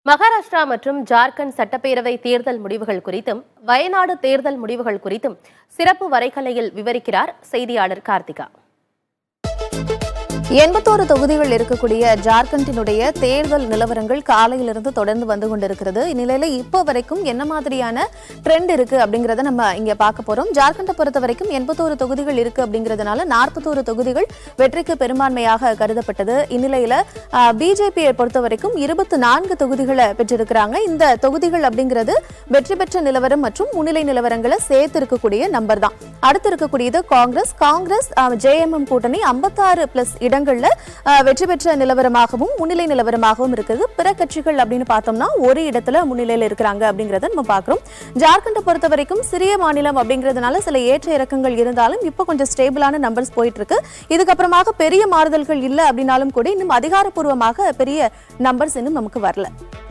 மகாராஷ்டிரா மற்றும் ஜார்க்கண்ட் சட்டப்பேரவை தேர்தல் முடிவுகள் குறித்தும் வயநாடு தேர்தல் முடிவுகள் குறித்தும் சிறப்பு வரைகலையில் விவரிக்கிறார் செய்தியாளர் கார்த்திகா எண்பத்தோரு தொகுதிகள் இருக்கக்கூடிய ஜார்க்கண்டினுடைய தேர்தல் நிலவரங்கள் காலையிலிருந்து தொடர்ந்து வந்து கொண்டிருக்கிறது இந்நிலையில இப்போ வரைக்கும் என்ன மாதிரியான ட்ரெண்ட் இருக்கு அப்படிங்கறத நம்ம இங்க பார்க்க போறோம் ஜார்க்கண்டை பொறுத்த வரைக்கும் எண்பத்தோரு தொகுதிகள் இருக்கு அப்படிங்கறதுனால நாற்பத்தோரு தொகுதிகள் வெற்றிக்கு பெரும்பான்மையாக கருதப்பட்டது இந்நிலையில பிஜேபியை பொறுத்த வரைக்கும் இருபத்தி நான்கு தொகுதிகளை பெற்றிருக்கிறாங்க இந்த தொகுதிகள் அப்படிங்கிறது வெற்றி பெற்ற நிலவரம் மற்றும் முன்னிலை நிலவரங்களை சேர்த்து இருக்கக்கூடிய நம்பர் தான் அடுத்து இருக்கக்கூடியது காங்கிரஸ் காங்கிரஸ் ஜேஎம்எம் கூட்டணி ஐம்பத்தாறு பிளஸ் இடங்கள்ல அஹ், வெற்றி பெற்ற நிலவரமாகவும் முன்னிலை நிலவரமாகவும் இருக்குது பிற கட்சிகள் அப்படின்னு பார்த்தோம்னா ஒரு இடத்துல முன்னிலையில் இருக்கிறாங்க அப்படிங்கறத நம்ம பார்க்கிறோம் ஜார்க்கண்டை பொறுத்த வரைக்கும் சிறிய மாநிலம் அப்படிங்கிறதுனால சில ஏற்ற இறக்கங்கள் இருந்தாலும் இப்போ கொஞ்சம் ஸ்டேபிளான நம்பர்ஸ் போயிட்டு இருக்கு இதுக்கப்புறமாக பெரிய மாறுதல்கள் இல்லை அப்படின்னாலும் கூட இன்னும் அதிகாரப்பூர்வமாக பெரிய நம்பர்ஸ் இன்னும் நமக்கு வரல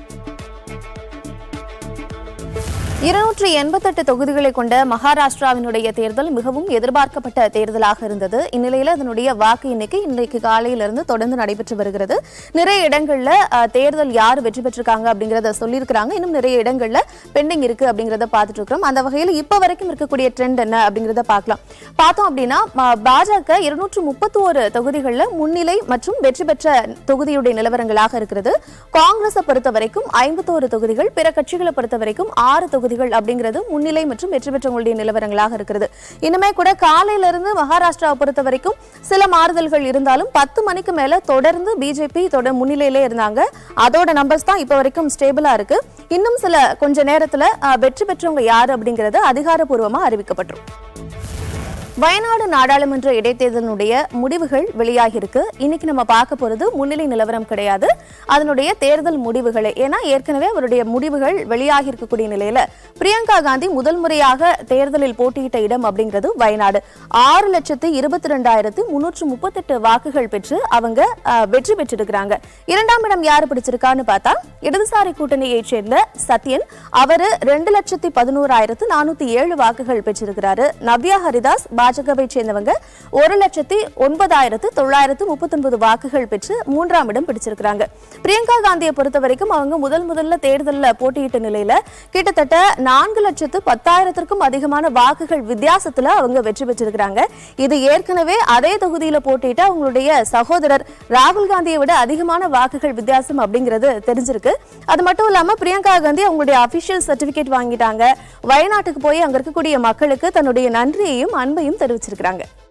இருநூற்றி எண்பத்தெட்டு தொகுதிகளை கொண்ட மகாராஷ்டிராவினுடைய தேர்தல் மிகவும் எதிர்பார்க்கப்பட்ட தேர்தலாக இருந்தது இந்நிலையில் அதனுடைய வாக்கு எண்ணிக்கை இன்றைக்கு காலையிலிருந்து தொடர்ந்து நடைபெற்று வருகிறது நிறைய இடங்கள்ல அஹ், தேர்தல் யார் வெற்றி பெற்றிருக்காங்க அப்படிங்கறத சொல்லியிருக்கிறாங்க இன்னும் நிறைய இடங்கள்ல பெண்டிங் இருக்கு அப்படிங்கறத பார்த்துட்டு இருக்கிறோம் அந்த வகையில் இப்போ வரைக்கும் இருக்கக்கூடிய ட்ரெண்ட் என்ன அப்படிங்கறத பார்க்கலாம் பார்த்தோம் அப்படின்னா ம- பாஜக இருநூற்று முப்பத்தி ஒரு தொகுதிகளில் முன்னிலை மற்றும் வெற்றி பெற்ற தொகுதியுடைய நிலவரங்களாக இருக்கிறது காங்கிரஸை பொறுத்த வரைக்கும் ஐம்பத்தோரு தொகுதிகள் பிற கட்சிகளை பொறுத்த வரைக்கும் ஆறு தொகுதிகள் அப்படிங்கிறது முன்னிலை மற்றும் வெற்றி பெற்றவங்களுடைய நிலவரங்களாக இருக்கிறது இன்னுமே கூட காலையில இருந்து மகாராஷ்டிராவை பொறுத்த வரைக்கும் சில மாறுதல்கள் இருந்தாலும் பத்து மணிக்கு மேல தொடர்ந்து பிஜேபி தொடர் முன்னிலையிலே இருந்தாங்க அதோட நம்பர்ஸ் தான் இப்போ வரைக்கும் ஸ்டேபிளா இருக்கு இன்னும் சில கொஞ்ச நேரத்துல அஹ், வெற்றி பெற்றவங்க யாரு அப்படிங்கிறது அதிகாரப்பூர்வமா அறிவிக்கப்பட்டுரும் வயநாடு நாடாளுமன்ற இடைத்தேர்தலினுடைய முடிவுகள் வெளியாகியிருக்கு இன்னைக்கு நம்ம பார்க்க போறது முன்னிலை நிலவரம் கிடையாது அதனுடைய தேர்தல் முடிவுகளை ஏன்னா ஏற்கனவே அவருடைய முடிவுகள் வெளியாகி இருக்கக்கூடிய நிலையில பிரியங்கா காந்தி முதல் முறையாக தேர்தலில் போட்டியிட்ட இடம் அப்படிங்கிறது வயநாடு ஆறு லட்சத்து இருபத்தி ரெண்டாயிரத்து முன்னூற்று முப்பத்தெட்டு வாக்குகள் பெற்று அவங்க அஹ், வெற்றி பெற்றிருக்கிறாங்க இரண்டாம் இடம் யாரு பிடிச்சிருக்கான்னு பார்த்தா இடதுசாரி கூட்டணியைச் சேர்ந்த சத்யன் அவரு ரெண்டு லட்சத்தி பதினோராயிரத்து நானூத்தி ஏழு வாக்குகள் பெற்றிருக்கிறாரு நவ்யா ஹரிதாஸ் பாஜகவை சேர்ந்தவங்க ஒரு லட்சத்தி ஒன்பதாயிரத்து தொள்ளாயிரத்து முப்பத்தொன்பது வாக்குகள் பெற்று மூன்றாம் இடம் பிடிச்சிருக்கிறாங்க பிரியங்கா காந்தியை பொறுத்த வரைக்கும் அவங்க முதல் முதல்ல தேர்தலில் போட்டியிட்ட நிலையில கிட்டத்தட்ட நான்கு லட்சத்து பத்தாயிரத்திற்கும் அதிகமான வாக்குகள் வித்தியாசத்துல அவங்க வெற்றி பெற்றிருக்கிறாங்க இது ஏற்கனவே அதே தொகுதியில போட்டியிட்ட அவங்களுடைய சகோதரர் ராகுல் காந்தியை விட அதிகமான வாக்குகள் வித்தியாசம் அப்படிங்கிறது தெரிஞ்சிருக்கு அது மட்டும் இல்லாம பிரியங்கா காந்தி அவங்களுடைய அபிஷியல் சர்டிபிகேட் வாங்கிட்டாங்க வயநாட்டுக்கு போய் அங்க இருக்கக்கூடிய மக்களுக்கு தன்னுடைய நன்றியையும் அன்பையும் தெரிவிச்சிருக்கிறாங்க